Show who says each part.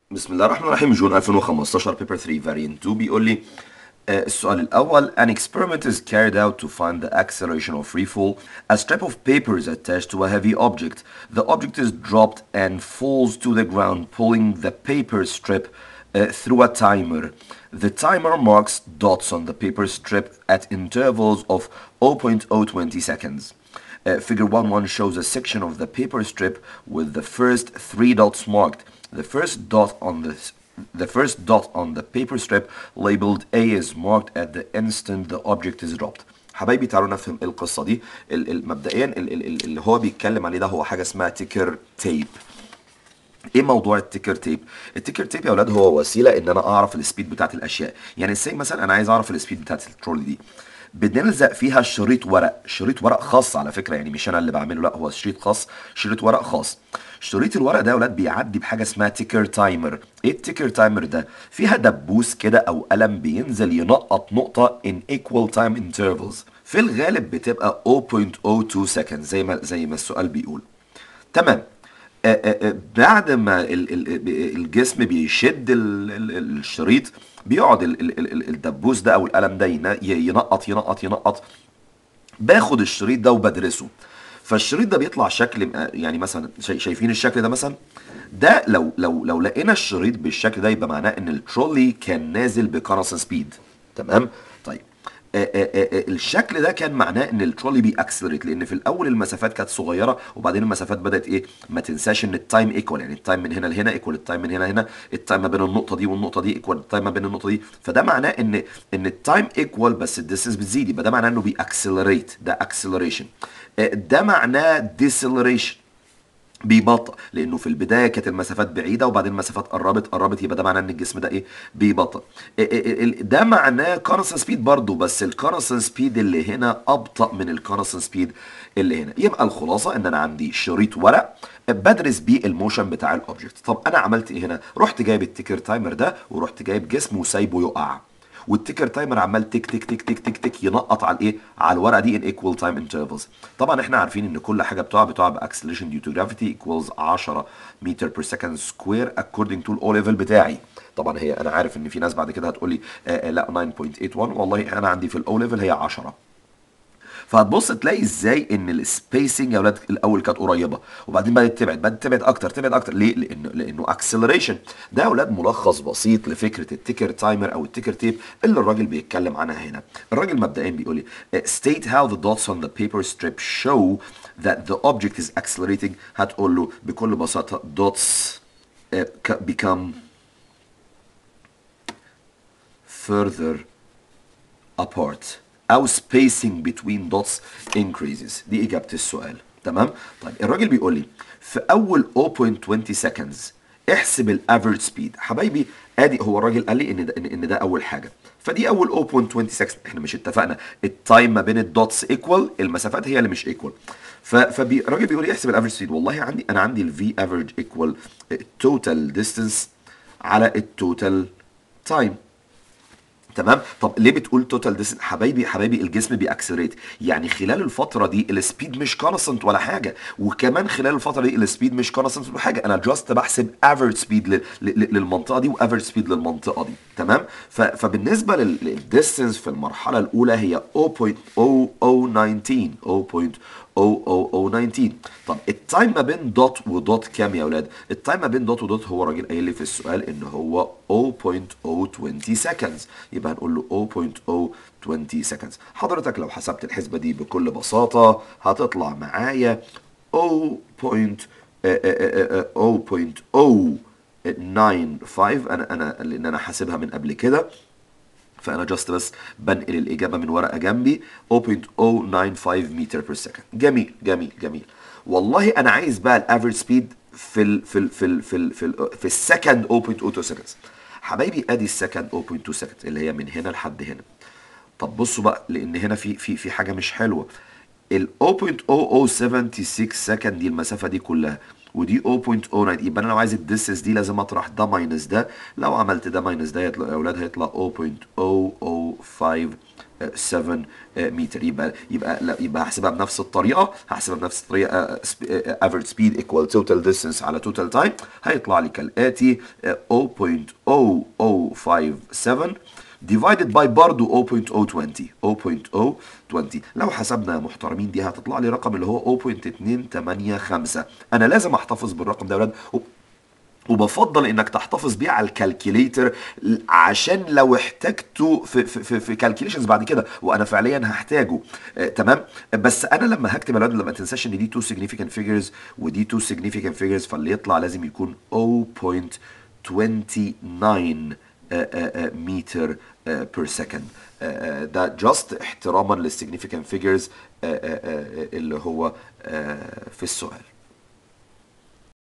Speaker 1: بسم الله الرحمن الرحيم جون 2015 بيبر 3 فاريانت 2 بيقول لي آه، السؤال الأول An experiment is carried out to find the acceleration of free fall. A strip of paper is attached to a heavy object. The object is dropped and falls to the ground pulling the paper strip uh, through a timer. The timer marks dots on the paper strip at intervals of 0.020 seconds. Uh, figure 1.1 shows a section of the paper strip with the first three dots marked. The first dot on the the first dot on the paper strip labeled A is marked at the instant the object is dropped. حبايبي تعالوا نفهم إيه القصة دي ال- ال- مبدئيا ال- ال- ال- اللي هو بيتكلم عليه ده هو حاجة اسمها تيكر تيب ايه موضوع التيكر تيب التيكر تيب يا اولاد هو وسيله ان انا اعرف السبيد بتاعت الاشياء يعني ازاي مثلا انا عايز اعرف السبيد بتاعت الترولي دي بنلزق فيها شريط ورق شريط ورق خاص على فكره يعني مش انا اللي بعمله لا هو شريط خاص شريط ورق خاص شريط الورق ده يا اولاد بيعدي بحاجه اسمها تيكر تايمر ايه التيكر تايمر ده فيها دبوس كده او قلم بينزل ينقط نقطه in equal time intervals في الغالب بتبقى 0.02 سكند زي ما زي ما السؤال بيقول تمام آه، آه، آه، بعد ما ال- ال- الجسم بيشد ال- ال- الشريط بيقعد ال- ال- ال- الدبوس ده او القلم ده ين- ينقط ينقط ينقط باخد الشريط ده وبدرسه فالشريط ده بيطلع شكل يعني مثلا شاي- شايفين الشكل ده مثلا ده لو لو لو لقينا الشريط بالشكل ده يبقى معناه ان الترولي كان نازل بكونستنت سبيد تمام طيب آه، آه، آه، الشكل ده كان معناه ان الترولي بيأكسلريت لان في الاول المسافات كانت صغيره وبعدين المسافات بدات ايه ما تنساش ان التايم ايكوال يعني التايم من هنا لهنا ايكوال التايم من هنا لهنا التايم ما بين النقطه دي والنقطه دي ايكوال التايم ما بين النقطه دي فده معناه ان ان التايم ايكوال بس الديستنس بتزيد يبقى ده معناه انه بيأكسلريت ده اكسلريشن ده معناه ديسلريشن بيبطأ لانه في البدايه كانت المسافات بعيده وبعدين المسافات قربت قربت يبقى ده معناه ان الجسم ده ايه بيبطأ إيه- إيه- إيه- ده معناه كونستنت سبيد برضه بس الكونستنت سبيد اللي هنا ابطأ من الكونستنت سبيد اللي هنا يبقى الخلاصه ان انا عندي شريط ورق بدرس بيه الموشن بتاع الاوبجكت طب انا عملت ايه هنا رحت جايب التيكر تايمر ده ورحت جايب جسم وسايبه يقع والتيكر تايمر عمال تك تك تك تك تك تك ينقط على الايه على الورقه دي ان ايكوال تايم انترفلز طبعا احنا عارفين ان كل حاجه بتقع بتقع باكسلريشن ديو تو جرافيتي ايكوالز 10 متر بير سكند سكوير اكوردنج تو الاو ليفل بتاعي طبعا هي انا عارف ان في ناس بعد كده هتقول لي آه آه لا 9.81 والله انا عندي في الاو ليفل هي 10 فهتبص تلاقي ازاي ان السبيسنج يا اولاد الاول كانت قريبه وبعدين بدات تبعد بدات تبعد اكتر تبعد اكتر ليه لانه لانه اكسلريشن ده يا اولاد ملخص بسيط لفكره التيكر تايمر او التيكر تيب اللي الراجل بيتكلم عنها هنا الراجل مبدئيا بيقول لي state how the dots on the paper strip show that the object is accelerating هتقول له بكل بساطه dots uh, become further apart او spacing between dots increases دي اجابه السؤال تمام طيب الراجل بيقول لي في اول 0.20 seconds احسب الافريج سبيد حبايبي ادي هو الراجل قال لي ان ده ان إن ده اول حاجه فدي اول 0.20 seconds احنا مش اتفقنا التايم ما بين الدوتس ايكوال المسافات هي اللي مش ايكوال فالراجل بيقول لي احسب الافريج سبيد والله عندي انا عندي الفي افريج ايكوال التوتال ديستانس على التوتال تايم تمام طب ليه بتقول توتال ديستنس حبايبي حبايبي الجسم بيأكسلريت يعني خلال الفتره دي السبيد مش كونستنت ولا حاجه وكمان خلال الفتره دي السبيد مش كونستنت ولا حاجه انا جاست بحسب افريج سبيد للمنطقه دي وافريج سبيد للمنطقه دي تمام ف- فبالنسبه للديستنس في المرحله الاولى هي 0.0019 0.00019 طب التايم ما بين دوت ودوت كام يا اولاد التايم ما بين دوت ودوت هو راجل قايل لي في السؤال ان هو 0.020 seconds يبقى هنقول له 0.020 seconds حضرتك لو حسبت الحسبه دي بكل بساطه هتطلع معايا 0.0.095 انا انا لان انا حاسبها من قبل كده فانا جاست بس بنقل الاجابه من ورقه جنبي 0.095 متر بير سكند جميل جميل جميل والله انا عايز بقى الافريج سبيد في ال في ال في ال في ال في, ال في السكند 0.02 سكندز حبايبي ادي السكند 0.2 سكند اللي هي من هنا لحد هنا طب بصوا بقى لان هنا في في في حاجه مش حلوه ال 0.0076 سكند دي المسافة دي كلها ودي 0.09 يبقى انا لو عايز الديستنس دي لازم اطرح ده ماينس ده لو عملت ده ماينس ده يطلع يا اولاد هيطلع 0.0057 متر يبقى يبقى لا يبقى هحسبها بنفس الطريقه هحسبها بنفس الطريقه average speed equal total distance على total time هيطلع لي كالاتي 0.0057 divided by برضه 0.020 0.020 لو حسبنا يا محترمين دي هتطلع لي رقم اللي هو 0.285 انا لازم احتفظ بالرقم ده يا ولاد وبفضل انك تحتفظ بيه على الكالكوليتر عشان لو احتاجته في في في, في كالكوليشنز بعد كده وانا فعليا هحتاجه آه تمام بس انا لما هكتب يا ولاد لما تنساش ان دي 2 significant figures ودي 2 significant figures فاللي يطلع لازم يكون 0.29 متر بير سكند ده جاست احتراما للسيجنيفيكانت فيجرز اللي هو في السؤال